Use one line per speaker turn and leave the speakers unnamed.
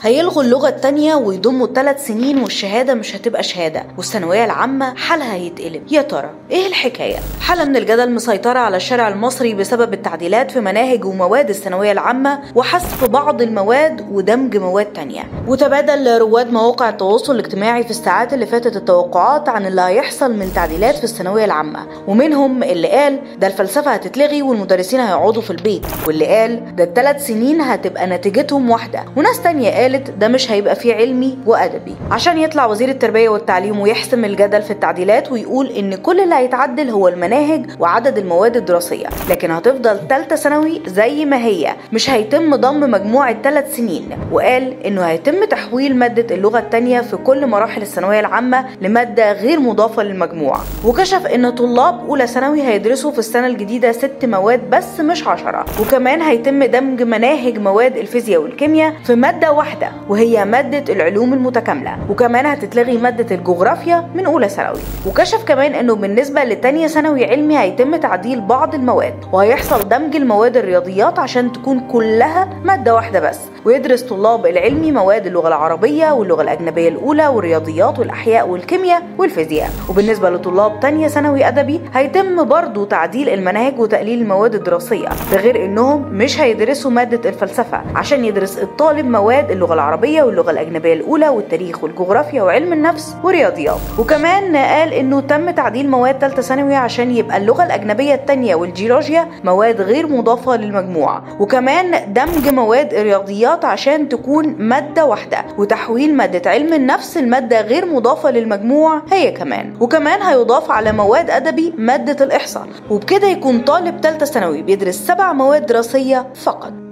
هيلغوا اللغة التانية ويضموا الثلاث سنين والشهادة مش هتبقى شهادة والثانوية العامة حالها هيتقلب يا ترى ايه الحكاية؟ حالة من الجدل مسيطرة على الشارع المصري بسبب التعديلات في مناهج ومواد الثانوية العامة وحذف بعض المواد ودمج مواد تانية وتبادل رواد مواقع التواصل الاجتماعي في الساعات اللي فاتت التوقعات عن اللي هيحصل من تعديلات في الثانوية العامة ومنهم اللي قال ده الفلسفة هتتلغي والمدرسين هيقعدوا في البيت واللي قال ده الثلاث سنين هتبقى نتيجتهم واحدة وناس تانية قالت ده مش هيبقى فيه علمي وأدبي عشان يطلع وزير التربية والتعليم ويحسم الجدل في التعديلات ويقول إن كل اللي هيتعدل هو المناهج وعدد المواد الدراسية لكن هتفضل تالتة ثانوي زي ما هي مش هيتم ضم مجموعة ثلاث سنين وقال إنه هيتم تحويل مادة اللغة التانية في كل مراحل الثانوية العامة لمادة غير مضافة للمجموع وكشف إن طلاب أولى ثانوي هيدرسوا في السنة الجديدة ست مواد بس مش عشرة وكمان هيتم دمج مناهج مواد الفيزياء والكيمياء في مادة واحدة وهي مادة العلوم المتكاملة وكمان هتتلغي مادة الجغرافيا من أولى ثانوي وكشف كمان إنه بالنسبة لتانية ثانوي علمي هيتم تعديل بعض المواد وهيحصل دمج المواد الرياضيات عشان تكون كلها مادة واحدة بس ويدرس طلاب العلمي مواد اللغة العربية واللغة الأجنبية الأولى والرياضيات والأحياء والكيمياء والفيزياء وبالنسبة لطلاب تانية ثانوي أدبي هيتم برضو تعديل المناهج وتقليل المواد الدراسية ده غير إنهم مش هيدرسوا مادة الفلسفة عشان يدرس الطالب مواد اللغة العربية واللغة الأجنبية الأولى والتاريخ والجغرافيا وعلم النفس ورياضيات وكمان قال إنه تم تعديل مواد تالتة ثانوي عشان يبقى اللغة الأجنبية التانية والجيولوجيا مواد غير مضافة للمجموع وكمان دمج مواد الرياضيات عشان تكون مادة واحدة وتحويل مادة علم النفس المادة غير مضافة للمجموع هي كمان وكمان هيضاف على مواد أدبي مادة الإحصاء وبكده يكون طالب تالتة ثانوي بيدرس سبع مواد دراسية فقط